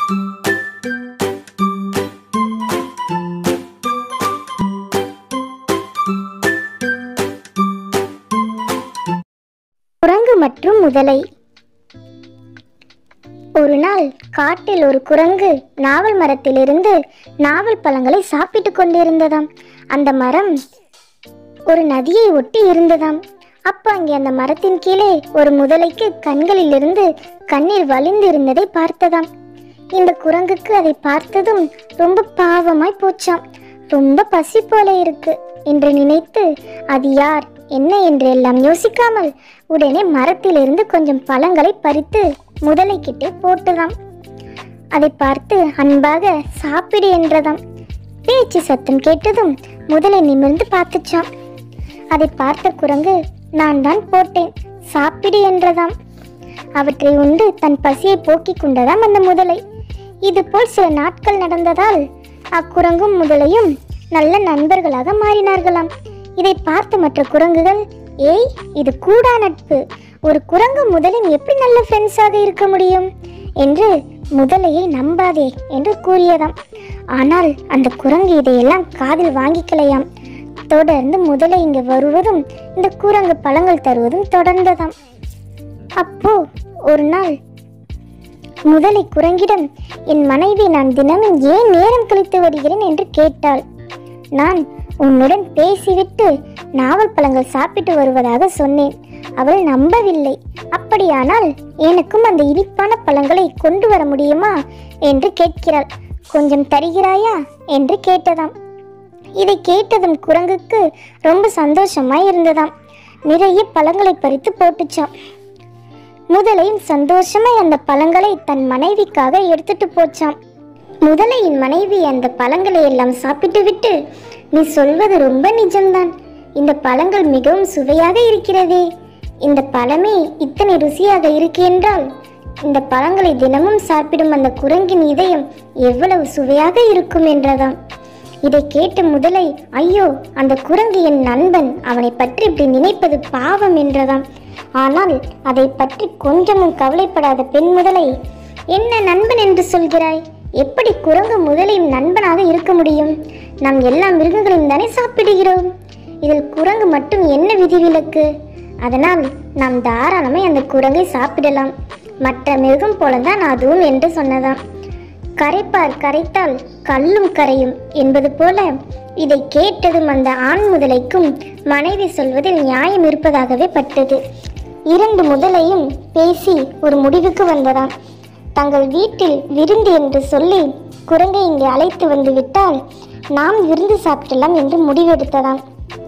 குரங்கு மற்றும் முதலை ஒரு நாள் காட்டில் ஒரு குரங்கு நாவல் மரத்திலிருந்து நாவல் பழங்களை சாப்பிட்டு கொண்டிருந்ததாம் அந்த மரம் ஒரு நதியை ஒட்டி இருந்ததாம் அப்ப அங்கே அந்த மரத்தின் கீழே ஒரு முதலைக்கு கண்களிலிருந்து கண்ணீர் வழிந்து இருந்ததை பார்த்ததாம் இந்த குரங்குக்கு அதை பார்த்ததும் ரொம்ப பாவமாய் போச்சாம் ரொம்ப பசி போல இருக்கு என்று நினைத்து அது யார் என்ன என்று எல்லாம் யோசிக்காமல் உடனே மரத்திலிருந்து கொஞ்சம் பழங்களை பறித்து முதலைக்கிட்டே போட்டதாம் அதை பார்த்து அன்பாக சாப்பிடு என்றதாம் பேச்சு சத்தம் கேட்டதும் முதலை நிமிர்ந்து பார்த்துச்சாம் அதை பார்த்த குரங்கு நான் தான் போட்டேன் சாப்பிடு என்றதாம் அவற்றை உண்டு தன் பசியை போக்கிக் கொண்டதாம் அந்த முதலை இதுபோல் சில நாட்கள் நடந்ததால் அக்குரங்கும் முதலையும் நல்ல நண்பர்களாக மாறினார்களாம் இதை பார்த்த மற்ற குரங்குகள் ஏய் இது கூடா நட்பு ஒரு குரங்கு முதலும் எப்படி நல்ல ஃப்ரெண்ட்ஸாக இருக்க முடியும் என்று முதலையை நம்பாதே என்று கூறியதாம் ஆனால் அந்த குரங்கு இதையெல்லாம் காதில் வாங்கிக்கலையாம் தொடர்ந்து முதலை இங்கு வருவதும் இந்த குரங்கு பழங்கள் தருவதும் தொடர்ந்ததாம் அப்போ ஒரு நாள் முதலை குரங்கிடம் என் மனைவி நான் தினமும் ஏன் நேரம் கழித்து வருகிறேன் என்று கேட்டாள் நான் உன்னுடன் பேசிவிட்டு நாவல் பழங்கள் சாப்பிட்டு வருவதாக சொன்னேன் அவள் நம்பவில்லை அப்படியானால் எனக்கும் அந்த இனிப்பான பழங்களை கொண்டு வர முடியுமா என்று கேட்கிறாள் கொஞ்சம் தருகிறாயா என்று கேட்டதாம் இதை கேட்டதும் குரங்குக்கு ரொம்ப சந்தோஷமாய் இருந்ததாம் நிறைய பழங்களை பறித்து போட்டுச்சாம் முதலையும் சந்தோஷமாய் அந்த பழங்களை தன் மனைவிக்காக எடுத்துட்டு போச்சாம் முதலையின் மனைவி அந்த பழங்களை எல்லாம் சாப்பிட்டு விட்டு நீ சொல்வது ரொம்ப நிஜம்தான் இந்த பழங்கள் மிகவும் சுவையாக இருக்கிறதே இந்த பழமே இத்தனை ருசியாக இருக்கு என்றால் இந்த பழங்களை தினமும் சாப்பிடும் அந்த குரங்கின் இதயம் எவ்வளவு சுவையாக இருக்கும் என்றதாம் இதை கேட்ட முதலை ஐயோ அந்த குரங்கு என் நண்பன் அவனை பற்றி இப்படி நினைப்பது பாவம் என்றதாம் ஆனால் அதை பற்றி கொஞ்சமும் கவலைப்படாத பெண் முதலை என்ன நண்பன் என்று சொல்கிறாய் எப்படி குரங்கு முதலையும் நண்பனாக இருக்க முடியும் நாம் எல்லா மிருகங்களையும் தானே சாப்பிடுகிறோம் இதில் குரங்கு மட்டும் என்ன விதிவிலக்கு அதனால் நாம் தாராளமாய் அந்த குரங்கை சாப்பிடலாம் மற்ற மிருகம் போலதான் அதுவும் என்று சொன்னதாம் கரைப்பார் கரைத்தால் கல்லும் கரையும் என்பது போல இதை கேட்டதும் அந்த ஆண் முதலைக்கும் மனைவி சொல்வதில் நியாயம் இருப்பதாகவே பட்டது இரண்டு முதலையும் பேசி ஒரு முடிவுக்கு வந்ததாம் தங்கள் வீட்டில் விருந்து என்று சொல்லி குரங்கை இங்கே அழைத்து வந்து விட்டால் நாம் விருந்து சாப்பிடலாம் என்று முடிவெடுத்ததாம்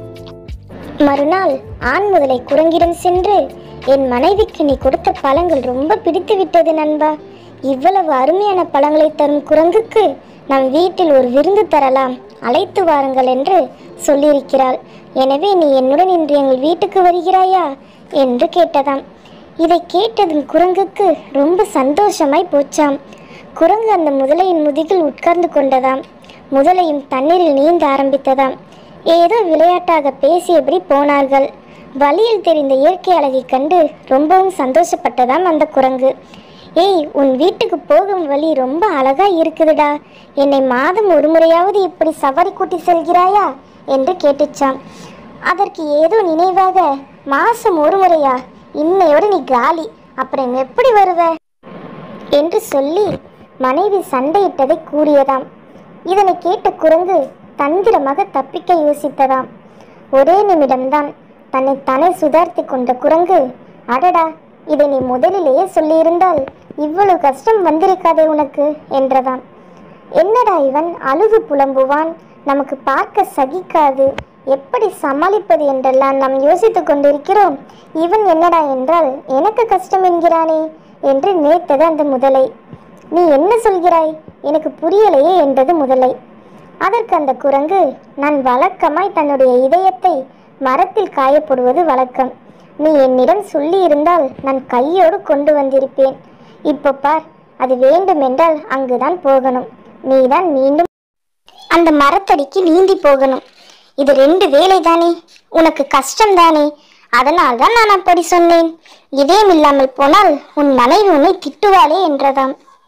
மறுநாள் ஆண் முதலை குரங்கிடம் சென்று என் மனைவிக்கு நீ கொடுத்த பழங்கள் ரொம்ப பிடித்து விட்டது நண்பா இவ்வளவு அருமையான பழங்களை தரும் குரங்குக்கு நம் வீட்டில் ஒரு விருந்து தரலாம் அழைத்து வாருங்கள் என்று சொல்லியிருக்கிறாள் எனவே நீ என்னுடன் இன்று எங்கள் வீட்டுக்கு வருகிறாயா என்று கேட்டதாம் இதை கேட்டதும் குரங்குக்கு ரொம்ப சந்தோஷமாய் போச்சாம் குரங்கு அந்த முதலையின் முதுகில் உட்கார்ந்து கொண்டதாம் முதலையும் தண்ணீரில் நீந்த ஆரம்பித்ததாம் ஏதோ விளையாட்டாக பேசியபடி போனார்கள் வழியில் தெரிந்த இயற்கை அழகை கண்டு ரொம்பவும் சந்தோஷப்பட்டதாம் அந்த குரங்கு ஏய் உன் வீட்டுக்கு போகும் வழி ரொம்ப அழகா இருக்குதுடா என்னை மாதம் ஒரு முறையாவது இப்படி சவாரி கூட்டி செல்கிறாயா என்று கேட்டுச்சாம் அதற்கு ஏதோ நினைவாக மாசம் ஒரு முறையா இன்னையோட நீ காலி அப்புறம் எப்படி வருவ என்று சொல்லி மனைவி சண்டையிட்டதை கூறியதாம் இதனை கேட்ட குரங்கு தந்திரமாக தப்பிக்க யோசித்ததாம் ஒரே நிமிடம்தான் தன்னை தானே சுதார்த்தி கொண்ட குரங்கு அடடா இதை நீ முதலிலேயே சொல்லியிருந்தால் இவ்வளவு கஷ்டம் வந்திருக்காதே உனக்கு என்றதாம் என்னடா இவன் அழுது புலம்புவான் நமக்கு பார்க்க சகிக்காது எப்படி சமாளிப்பது என்றெல்லாம் நாம் யோசித்துக் கொண்டிருக்கிறோம் இவன் என்னடா என்றால் எனக்கு கஷ்டம் என்கிறானே என்று நினைத்தது அந்த முதலை நீ என்ன சொல்கிறாய் எனக்கு புரியலையே என்றது முதலை அதற்கு அந்த குரங்கு நான் வழக்கமாய் தன்னுடைய இதயத்தை மரத்தில் காயப்படுவது வழக்கம் நீ என்னிடம் சொல்லி இருந்தால் நான் கையோடு கொண்டு வந்திருப்பேன் இப்போ பார் அது வேண்டுமென்றால் அங்குதான் போகணும் நீதான் மீண்டும் அந்த மரத்தடிக்கு நீந்தி போகணும் இது ரெண்டு வேலை தானே உனக்கு கஷ்டம் தானே அதனால் தான் நான் அப்படி சொன்னேன் இதயம் இல்லாமல் போனால் உன் மனைவி உன்னை திட்டுவாளே என்றதாம்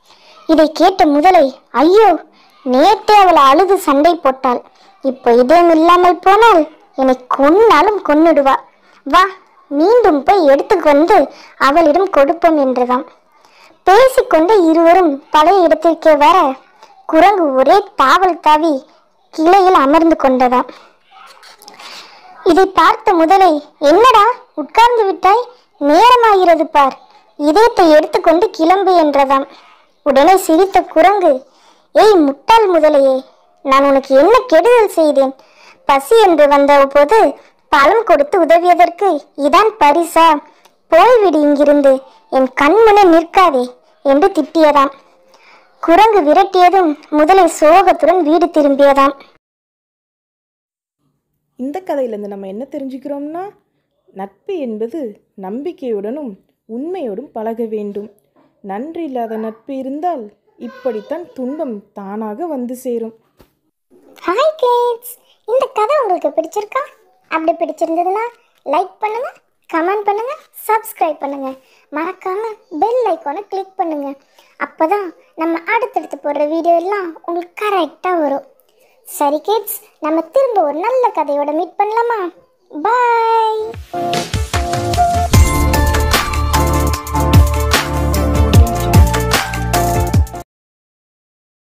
இதை கேட்ட முதலை ஐயோ நேத்தே அவள் அழுது சண்டை போட்டாள் இப்போ இதயம் இல்லாமல் போனால் என்னை கொன்னாலும் கொன்னுடுவா வா மீண்டும் போய் எடுத்துக்கு வந்து அவளிடம் கொடுப்போம் என்றதாம் பேசிக்கொண்டு இருவரும் பழைய இடத்திற்கே வர குரங்கு ஒரே தாவல் தாவி கிளையில் அமர்ந்து கொண்டதாம் இதை பார்த்த முதலை என்னடா உட்கார்ந்து விட்டாய் நேரமாகிறது பார் இதயத்தை எடுத்துக்கொண்டு கிளம்பு என்றதாம் உடனே சிரித்த குரங்கு ஏய் முட்டாள் முதலையே நான் உனக்கு என்ன கெடுதல் செய்தேன் பசி என்று வந்த போது பழம் கொடுத்து உதவியதற்கு இதான் பரிசா போய்விடு இங்கிருந்து என் கண்முனே நிற்காதே என்று திட்டியதாம் குரங்கு விரட்டியதும் முதலை சோகத்துடன் வீடு திரும்பியதாம் இந்த கதையிலேருந்து நம்ம என்ன தெரிஞ்சுக்கிறோம்னா நட்பு என்பது நம்பிக்கையுடனும் உண்மையோடும் பழக வேண்டும் நன்றி இல்லாத நட்பு இருந்தால் இப்படித்தான் துன்பம் தானாக வந்து சேரும் ஹாய் கிட்ஸ் இந்த கதை உங்களுக்கு பிடிச்சிருக்கா அப்படி பிடிச்சிருந்ததுன்னா லைக் பண்ணுங்க கமெண்ட் பண்ணுங்க சப்ஸ்கிரைப் பண்ணுங்க மறக்காம பெல் ஐக்கானை கிளிக் பண்ணுங்க அப்பதான் நம்ம அடுத்தடுத்து போடுற வீடியோ எல்லாம் உங்களுக்கு கரெக்டாக வரும் சரி கிட்ஸ் நம்ம திரும்ப ஒரு நல்ல கதையோட மீட் பண்ணலாமா பாய்